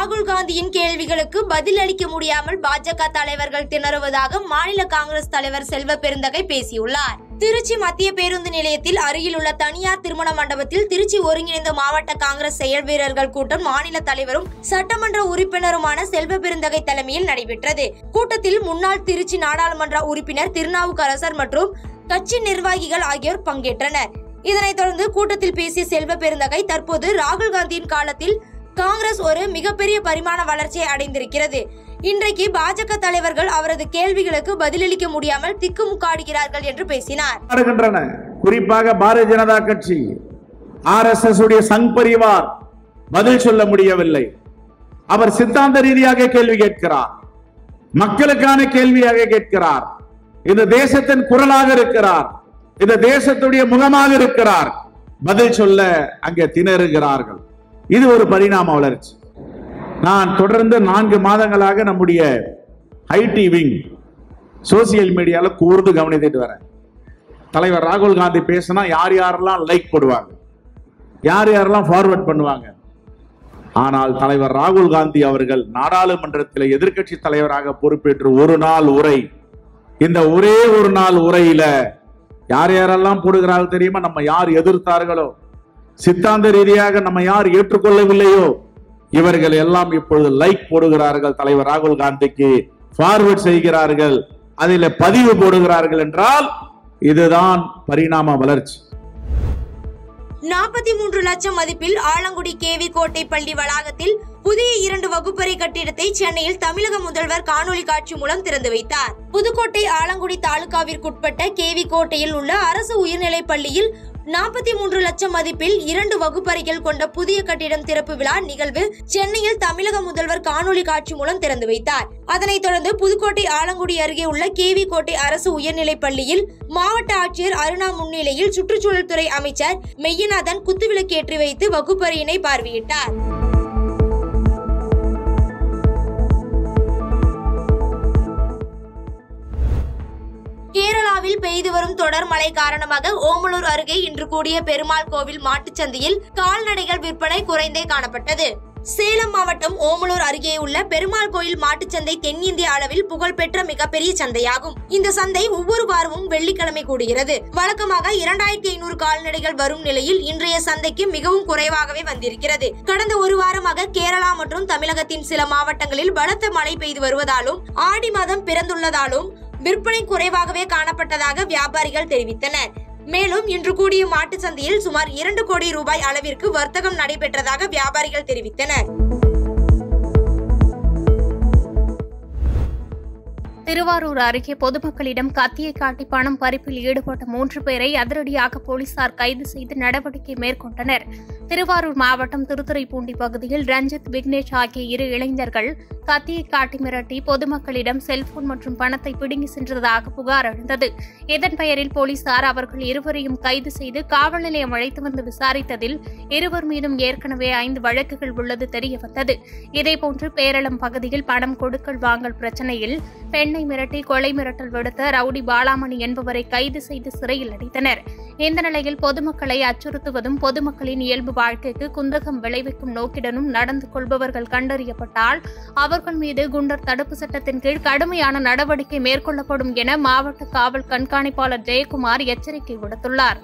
ராகுல் காந்தியின் கேள்விகளுக்கு பதிலளிக்க முடியாமல் பாஜக தலைவர்கள் திணறுவதாக மாநில காங்கிரஸ் தலைவர் செல்வ பெருந்தகை பேசியுள்ளார் திருச்சி மத்திய பேருந்து நிலையத்தில் அருகில் உள்ள தனியார் திருமண மண்டபத்தில் திருச்சி ஒருங்கிணைந்த மாவட்ட காங்கிரஸ் செயல் வீரர்கள் கூட்டம் மாநில தலைவரும் சட்டமன்ற உறுப்பினருமான செல்வ பெருந்தகை தலைமையில் நடைபெற்றது கூட்டத்தில் முன்னாள் திருச்சி நாடாளுமன்ற உறுப்பினர் திருநாவுக்கரசர் மற்றும் கட்சி நிர்வாகிகள் ஆகியோர் பங்கேற்றனர் இதனைத் தொடர்ந்து கூட்டத்தில் பேசிய செல்வ பெருந்தகை தற்போது ராகுல் காந்தியின் காலத்தில் காங்கிரஸ் ஒரு மிகப்பெரிய பரிமாண வளர்ச்சியை அடைந்திருக்கிறது இன்றைக்கு பாஜக தலைவர்கள் அவரது கேள்விகளுக்கு பதிலளிக்க முடியாமல் திக்குமுக்காடுகிறார்கள் என்று பேசினார் வருகின்றன குறிப்பாக பாரதிய ஜனதா கட்சி ஆர்எஸ்எஸ் உடைய சங் பரிவார் பதில் சொல்ல முடியவில்லை அவர் சித்தாந்த ரீதியாக கேள்வி கேட்கிறார் மக்களுக்கான கேள்வியாக கேட்கிறார் இந்த தேசத்தின் குரலாக இருக்கிறார் இந்த தேசத்துடைய முகமாக இருக்கிறார் பதில் சொல்ல அங்கே திணறுகிறார்கள் இது ஒரு பரிணாம வளர்ச்சி நான் தொடர்ந்து நான்கு மாதங்களாக நம்முடைய ஐடி விங் சோசியல் மீடியால கூர்ந்து கவனித்துட்டு வரேன் தலைவர் ராகுல் காந்தி பேசினா யார் யாரெல்லாம் லைக் போடுவாங்க யார் யாரெல்லாம் ஃபார்வர்ட் பண்ணுவாங்க ஆனால் தலைவர் ராகுல் காந்தி அவர்கள் நாடாளுமன்றத்தில் எதிர்க்கட்சி தலைவராக பொறுப்பேற்று ஒரு நாள் உரை இந்த ஒரே ஒரு நாள் உரையில யார் யாரெல்லாம் போடுகிறார்கள் தெரியுமா நம்ம யார் எதிர்த்தார்களோ சித்தாந்த ரீதியாக நம்ம யார் ஏற்றுக்கொள்ளவில்லையோ இவர்கள் எல்லாம் இப்பொழுது லைக் போடுகிறார்கள் தலைவர் ராகுல் காந்திக்கு ஃபார்வர்ட் செய்கிறார்கள் அதில் பதிவு போடுகிறார்கள் என்றால் இதுதான் பரிணாம வளர்ச்சி நாற்பத்தி மூன்று லட்சம் மதிப்பில் ஆலங்குடி கேவி கோட்டை பள்ளி வளாகத்தில் புதிய இரண்டு வகுப்பறை கட்டிடத்தை சென்னையில் தமிழக முதல்வர் காணொலி காட்சி மூலம் திறந்து வைத்தார் புதுக்கோட்டை ஆலங்குடி தாலுகாவிற்குட்பட்ட கேவி கோட்டையில் உள்ள அரசு உயர்நிலைப் பள்ளியில் நாற்பத்தி மூன்று லட்சம் மதிப்பில் இரண்டு வகுப்பறைகள் கொண்ட புதிய கட்டிடம் திறப்பு விழா நிகழ்வு சென்னையில் தமிழக முதல்வர் காணொலி காட்சி மூலம் திறந்து வைத்தார் அதனைத் தொடர்ந்து புதுக்கோட்டை ஆலங்குடி அருகே உள்ள கேவி கோட்டை அரசு உயர்நிலைப் பள்ளியில் மாவட்ட ஆட்சியர் அருணா முன்னிலையில் சுற்றுச்சூழல் துறை அமைச்சர் மெய்யநாதன் குத்துவிளக்கேற்றி வைத்து வகுப்பறையினை பார்வையிட்டார் கேரளாவில் பெய்து வரும் தொடர் மழை காரணமாக ஓமலூர் அருகே இன்று கூடிய பெருமாள் கோவில் மாட்டுச் சந்தையில் கால்நடைகள் விற்பனை குறைந்தே காணப்பட்டது சேலம் மாவட்டம் ஓமலூர் அருகே உள்ள பெருமாள் கோயில் மாட்டுச்சந்தை தென்னிந்திய அளவில் புகழ்பெற்ற மிகப்பெரிய சந்தையாகும் இந்த சந்தை ஒவ்வொரு வாரமும் வெள்ளிக்கிழமை கூடுகிறது வழக்கமாக இரண்டாயிரத்தி ஐநூறு கால்நடைகள் வரும் நிலையில் இன்றைய சந்தைக்கு மிகவும் குறைவாகவே வந்திருக்கிறது கடந்த ஒரு வாரமாக கேரளா மற்றும் தமிழகத்தின் சில மாவட்டங்களில் பலத்த மழை பெய்து வருவதாலும் ஆடி மாதம் பிறந்துள்ளதாலும் விற்பனை குறைவாகவே காணப்பட்டதாக வியாபாரிகள் தெரிவித்தனர் மேலும் இன்று கூடிய மாட்டுச் சந்தையில் சுமார் இரண்டு கோடி ரூபாய் அளவிற்கு வர்த்தகம் நடைபெற்றதாக வியாபாரிகள் தெரிவித்தனர் திருவாரூர் அருகே பொதுமக்களிடம் கத்தியை காட்டி பணம் பறிப்பில் ஈடுபட்ட மூன்று பேரை அதிரடியாக போலீசார் கைது செய்து நடவடிக்கை மேற்கொண்டனர் திருவாரூர் மாவட்டம் திருத்துறைப்பூண்டி பகுதியில் ரஞ்சித் விக்னேஷ் ஆகிய இரு இளைஞர்கள் கத்தியை காட்டி மிரட்டி பொதுமக்களிடம் செல்போன் மற்றும் பணத்தை பிடுங்கி சென்றதாக புகார் எழுந்தது இதன் பெயரில் போலீசார் அவர்கள் இருவரையும் கைது செய்து காவல் நிலையம் அழைத்து வந்து விசாரித்ததில் இருவர் மீதும் ஏற்கனவே ஐந்து வழக்குகள் உள்ளது தெரியவந்தது இதேபோன்று பேரளம் பகுதியில் பணம் கொடுக்கல் வாங்கல் பிரச்சனையில் பெண்ணை மிரட்டி கொலை மிரட்டல் விடுத்த ரவுடி பாலாமணி என்பவரை கைது செய்து சிறையில் அடைத்தனர் இந்த நிலையில் பொதுமக்களை அச்சுறுத்துவதும் பொதுமக்களின் இயல்பு வாழ்க்கைக்கு குந்தகம் விளைவிக்கும் நோக்கிடனும் நடந்து கொள்பவர்கள் கண்டறியப்பட்டால் அவர்கள் மீது குண்டர் தடுப்பு சட்டத்தின் கீழ் கடுமையான நடவடிக்கை மேற்கொள்ளப்படும் என மாவட்ட காவல் கண்காணிப்பாளர் ஜெயக்குமார் எச்சரிக்கை விடுத்துள்ளார்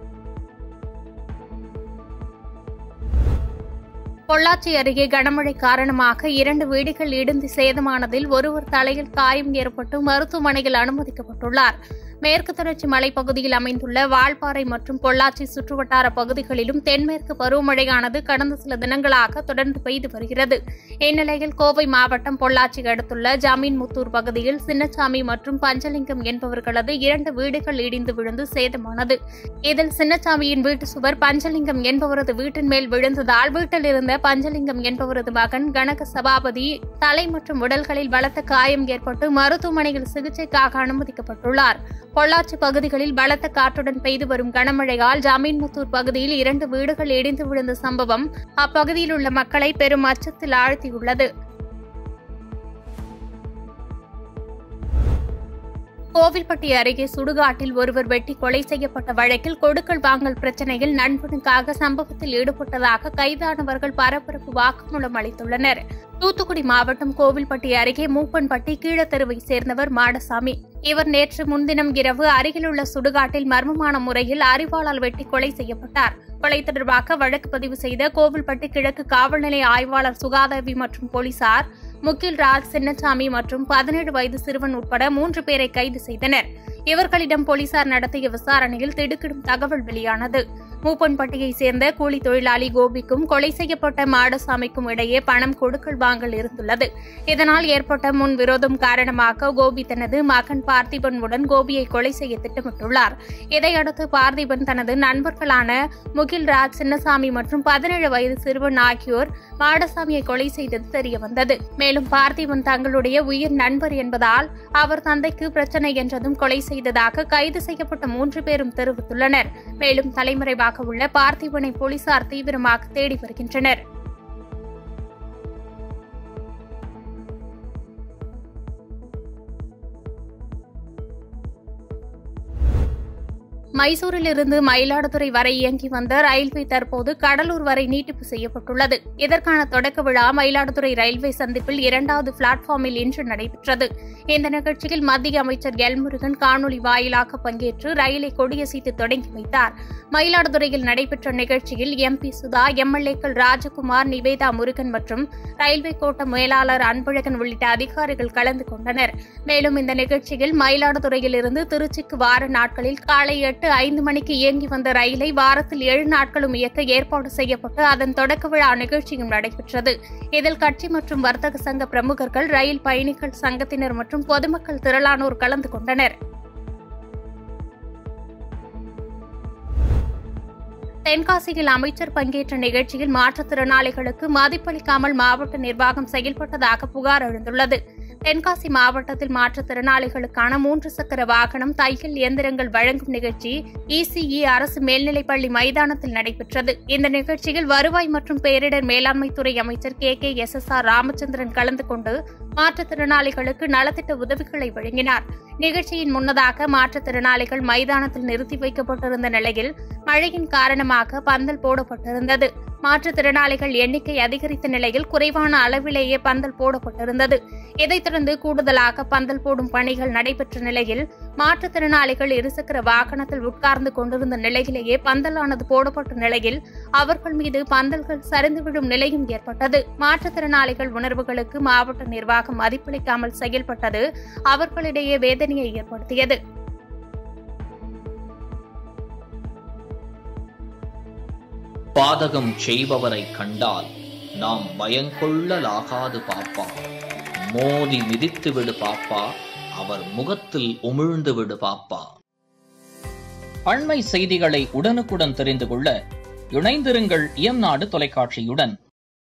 பொள்ளாச்சி அருகே கனமழை காரணமாக இரண்டு வீடுகள் இடிந்து சேதமானதில் ஒருவர் தலையில் காயம் ஏற்பட்டு மருத்துவமனையில் அனுமதிக்கப்பட்டுள்ளார் மேற்கு தொடர்ச்சி மலைப்பகுதியில் அமைந்துள்ள வால்பாறை மற்றும் பொள்ளாச்சி சுற்றுவட்டார பகுதிகளிலும் தென்மேற்கு பருவமழையானது கடந்த சில தினங்களாக தொடர்ந்து பெய்து வருகிறது இந்நிலையில் கோவை மாவட்டம் பொள்ளாச்சி அடுத்துள்ள ஜமீன்முத்தூர் பகுதியில் சின்னசாமி மற்றும் பஞ்சலிங்கம் என்பவர்களது இரண்டு வீடுகள் இடிந்து விழுந்து சேதமானது இதில் சின்னசாமியின் வீட்டு சுவர் பஞ்சலிங்கம் என்பவரது வீட்டின் மேல் விழுந்ததால் வீட்டில் இருந்த பஞ்சலிங்கம் என்பவரது மகன் கனக சபாபதி தலை மற்றும் உடல்களில் பலத்த காயம் ஏற்பட்டு மருத்துவமனையில் சிகிச்சைக்காக அனுமதிக்கப்பட்டுள்ளார் பொள்ளாச்சி பகுதிகளில் பலத்த காற்றுடன் பெய்து வரும் கனமழையால் ஜமீன்முத்தூர் பகுதியில் இரண்டு வீடுகள் இடிந்து விழுந்த சம்பவம் அப்பகுதியில் உள்ள மக்களை பெரும் அச்சத்தில் ஆழ்த்தியுள்ளது கோவில்பட்டி அருகே சுடுகாட்டில் ஒருவர் வெட்டி கொலை செய்யப்பட்ட வழக்கில் கொடுக்கல் வாங்கல் பிரச்சனையில் நண்பனுக்காக சம்பவத்தில் ஈடுபட்டதாக கைதானவர்கள் பரபரப்பு வாக்குமூலம் அளித்துள்ளனர் தூத்துக்குடி மாவட்டம் கோவில்பட்டி அருகே மூப்பன்பட்டி கீழத்தெருவை சேர்ந்தவர் மாடசாமி இவர் நேற்று முன்தினம் இரவு அருகிலுள்ள சுடுகாட்டில் மர்மமான முறையில் அரிவாளால் வெட்டி கொலை செய்யப்பட்டார் கொலை தொடர்பாக வழக்கு பதிவு செய்த கோவில்பட்டி கிழக்கு காவல் நிலைய ஆய்வாளர் சுகாதேவி மற்றும் போலீசார் முகில் ராஜ் சின்னசாமி மற்றும் பதினேழு வயது சிறுவன் உட்பட மூன்று பேரை கைது செய்தனர் இவர்களிடம் போலீசார் நடத்திய விசாரணையில் திடுக்கிடும் தகவல் வெளியானது மூப்பன்பட்டியை சேர்ந்த கூலி தொழிலாளி கோபிக்கும் கொலை செய்யப்பட்ட மாடசாமிக்கும் இடையே பணம் கொடுக்கல் வாங்கல் இருந்துள்ளது இதனால் ஏற்பட்ட முன் விரோதம் காரணமாக கோபி தனது மகன் பார்த்திபனுடன் கோபியை கொலை செய்ய திட்டமிட்டுள்ளார் இதையடுத்து பார்த்திபன் தனது நண்பர்களான முகில் ராஜ் சின்னசாமி மற்றும் பதினேழு வயது சிறுவன் ஆகியோர் மாடசாமியை கொலை செய்தது தெரியவந்தது மேலும் பார்த்திபன் தங்களுடைய உயிர் நண்பர் என்பதால் அவர் தந்தைக்கு பிரச்சனை என்றதும் கொலை செய்ததாக கைது செய்யப்பட்ட மூன்று பேரும் தெரிவித்துள்ளனர் மேலும் தலைமறைவாக உள்ள பார்த்திபனை போலீசார் தீவிரமாக தேடி வருகின்றனர் மைசூரிலிருந்து மயிலாடுதுறை வரை இயங்கி வந்த ரயில்வே தற்போது கடலூர் வரை நீட்டிப்பு செய்யப்பட்டுள்ளது இதற்கான தொடக்க விழா மயிலாடுதுறை ரயில்வே சந்திப்பில் இரண்டாவது பிளாட்ஃபார்மில் இன்று நடைபெற்றது இந்த நிகழ்ச்சியில் மத்திய அமைச்சர் எல் முருகன் காணொலி வாயிலாக பங்கேற்று ரயிலை கொடியசைத்து தொடங்கி வைத்தார் மயிலாடுதுறையில் நடைபெற்ற நிகழ்ச்சியில் எம்பி சுதா எம்எல்ஏக்கள் ராஜகுமார் நிவேதா முருகன் மற்றும் ரயில்வே கோட்ட மேலாளர் அன்பழகன் உள்ளிட்ட அதிகாரிகள் கலந்து கொண்டனர் மேலும் இந்த நிகழ்ச்சியில் மயிலாடுதுறையிலிருந்து திருச்சிக்கு வார நாட்களில் காலை எட்டு ஐந்து மணிக்கு இயங்கி வந்த ரயிலை வாரத்தில் ஏழு நாட்களும் இயக்க ஏற்பாடு செய்யப்பட்டு அதன் தொடக்க விழா நிகழ்ச்சியும் நடைபெற்றது இதில் கட்சி மற்றும் வர்த்தக சங்க பிரமுகர்கள் ரயில் பயணிகள் சங்கத்தினர் மற்றும் பொதுமக்கள் திரளானோர் கலந்து கொண்டனர் தென்காசியில் அமைச்சர் பங்கேற்ற நிகழ்ச்சியில் மாற்றுத்திறனாளிகளுக்கு மதிப்பளிக்காமல் மாவட்ட நிர்வாகம் செயல்பட்டதாக புகார் எழுந்துள்ளது தென்காசி மாவட்டத்தில் மாற்றுத்திறனாளிகளுக்கான மூன்று சக்கர வாகனம் தையல் இயந்திரங்கள் வழங்கும் நிகழ்ச்சி இசிஇ அரசு மேல்நிலைப்பள்ளி மைதானத்தில் நடைபெற்றது இந்த நிகழ்ச்சியில் வருவாய் மற்றும் பேரிடர் மேலாண்மைத்துறை அமைச்சர் K K S S R Ramachandran கலந்து கொண்டு மாற்றுத்திறனாளிகளுக்கு நலத்திட்ட உதவிகளை வழங்கினார் நிகழ்ச்சியின் முன்னதாக மாற்றுத்திறனாளிகள் மைதானத்தில் நிறுத்தி வைக்கப்பட்டிருந்த நிலையில் மழையின் காரணமாக பந்தல் போடப்பட்டிருந்தது மாற்றுத்திறனாளிகள் எண்ணிக்கை அதிகரித்த நிலையில் குறைவான அளவிலேயே பந்தல் போடப்பட்டிருந்தது இதைத் தொடர்ந்து கூடுதலாக பந்தல் போடும் பணிகள் நடைபெற்ற நிலையில் மாற்றுத்திறனாளிகள் இருசக்கர வாகனத்தில் உட்கார்ந்து கொண்டிருந்த நிலையிலேயே பந்தலானது போடப்பட்ட நிலையில் அவர்கள் மீது பந்தல்கள் சரிந்து விழும் நிலையும் ஏற்பட்டது மாற்றுத்திறனாளிகள் உணர்வுகளுக்கு மாவட்ட நிர்வாகம் மதிப்பளிக்காமல் செயல்பட்டது அவர்களிடையே வேதனையை ஏற்படுத்தியது பாதகம் செய்பவரை கண்டால் நாம் பயங்கொள்ளலாகாது பாப்பா மோதி மிதித்து விடு பாப்பா அவர் முகத்தில் உமிழ்ந்து விடு பாப்பா அண்மை செய்திகளை உடனுக்குடன் தெரிந்து கொள்ள இணைந்திருங்கள் இயம்நாடு தொலைக்காட்சியுடன்